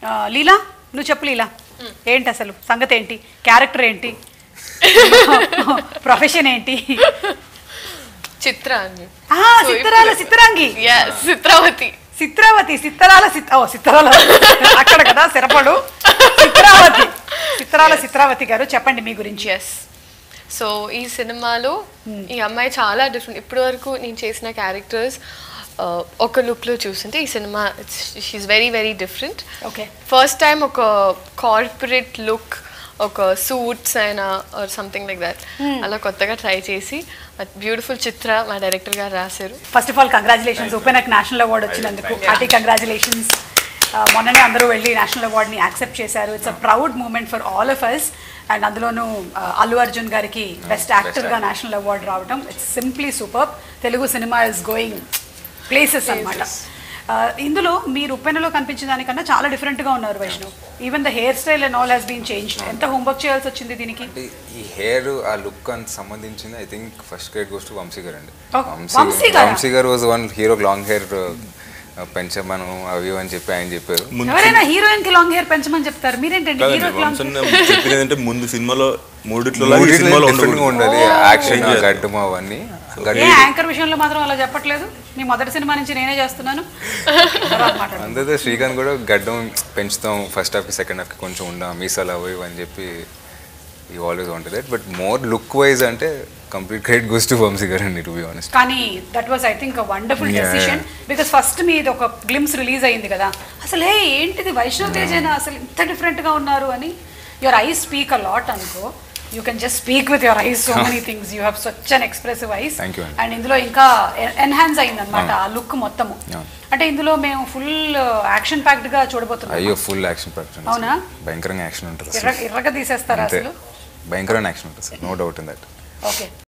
ఆ, లీలా నువ్వు చెప్పు లీలా ఏంటి అసలు సంగతి ఏంటి క్యారెక్టర్ ఏంటి ప్రొఫెషన్ ఏంటి చిత్ర అండి ఆ, సిత్తరాల సిత్తరాంగి Yes, చిత్రావతి చిత్రావతి సిత్తరాల సిత్ ఓ సిత్తరాల అక్కడ కదా సిరపడు చిత్రావతి చిత్రాల చిత్రావతి గారు చెప్పండి మీ గురించి ఎస్ సో ఈ సినిమాలో ఈ అమ్మాయి చాలా డిఫరెంట్ ఇప్పటి వరకు నేను చేసిన క్యారెక్టర్స్ ఒక లుక్లో చూస్తుంటే ఈ cinema she very very different okay first time ఒక కార్పొరేట్ లుక్ ఒక సూట్స్ అయినా ఆర్ సంథింగ్ లైక్ దట్ అలా కొత్తగా ట్రై చేసి బ్యూటిఫుల్ చిత్ర మా డైరెక్టర్ గారు రాశారు ఫస్ట్ ఆఫ్ ఆల్ కంగ్రాచులేషన్స్ ఉపేనకు నేషనల్ అవార్డ్ వచ్చినందుకు హార్టీ కంగ్రాచులేషన్స్ మొన్ననే అందరూ వెళ్ళి నేషనల్ అవార్డ్ని యాక్సెప్ట్ చేశారు it's a proud moment for all of us and అందులోనూ uh, అల్లు అర్జున్ గారికి బెస్ట్ యాక్టర్గా నేషనల్ అవార్డు రావడం it's simply super Telugu cinema is going places అన్నమాట Uh, ఇందులో మీరు ఉప్పెనలో కనిపించిన దానికన్నా చాలా డిఫరెంట్గా ఉన్నారు Vaishnav even the hair style and all has been change ఎంత హోంవర్క్ చేయాల్సి వచ్చింది దీనికి అంటే ఈ హెయిర్ ఆ లుక్ అంత సంబంధించింది I think first grade goes to Vamshi గారు అండి Oh, వంశీ గారా? వంశీ గారు was one hero long hair పెంచమను అవి ఇవి అని చెప్పి ఆయన చెప్పారు ముందు ఎవరైనా హీరోయిన్ కి లాంగ్ హెయిర్ పెంచమని చెప్తారు మీరేంటండి కాదండి, హీరోకి లాంగ్ వంశన్ చెప్పినది ఏంటంటే ముందు సినిమాలో మూడిట్లో లాగా ఈ మూడిట్లో సినిమాలో different గా ఉండకూడదు. ఉండాలి యాక్షన్ Change చేయాలి. గడ్డము అవన్నీ ఏ గడ్డి యాంకర్ విషయంలో మాత్రం అలా చెప్పట్లేదు మీ మొదటి సినిమా నుంచి నేనే చేస్తున్నాను తర్వాత మాట్లాడండి. అందరితో శ్రీకాంత్ కూడా గడ్డం పెంచుతాం ఫస్ట్ హాఫ్కి సెకండ్ హాఫ్కి కొంచెం ఉండాం మీసాలు అవి ఇవి అని చెప్పి ఈ always wanted that but more look wise అంటే complete credit goes to Vamshi గారు అండి టు బి ఆనెస్ట్ కానీ that was I think wonderful Yeah, decision because first మీది ఒక గ్లిమ్స్ రిలీజ్ అయింది కదా అసలు ఏ ఏంటిది వైష్ణవ్ తేజేనా అసలు ఇంత different గా ఉన్నారు అని your eyes speak a lot అనుకో you can just speak with your eyes so many things you have such an expressive eyes Thank you, Andy. And ఇందులో ఇంకా ఎన్హాన్స్ అయింది అనమాట ఆ లుక్ మొత్తము Yeah. అంటే ఇందులో మేము ఫుల్ యాక్షన్ ప్యాక్డ్ గా చూడబోతున్నాం అయ్యో ఫుల్ యాక్షన్ ప్రొడక్షన్ అవునా? భయంకరంగా యాక్షన్ ఉంటుంది ఎర్ర అసలు. ఎర్రగా తీసేస్తారా అంతే అసలు భయంకరమైన యాక్షన్ ఉంటుంది sir no doubt in that okay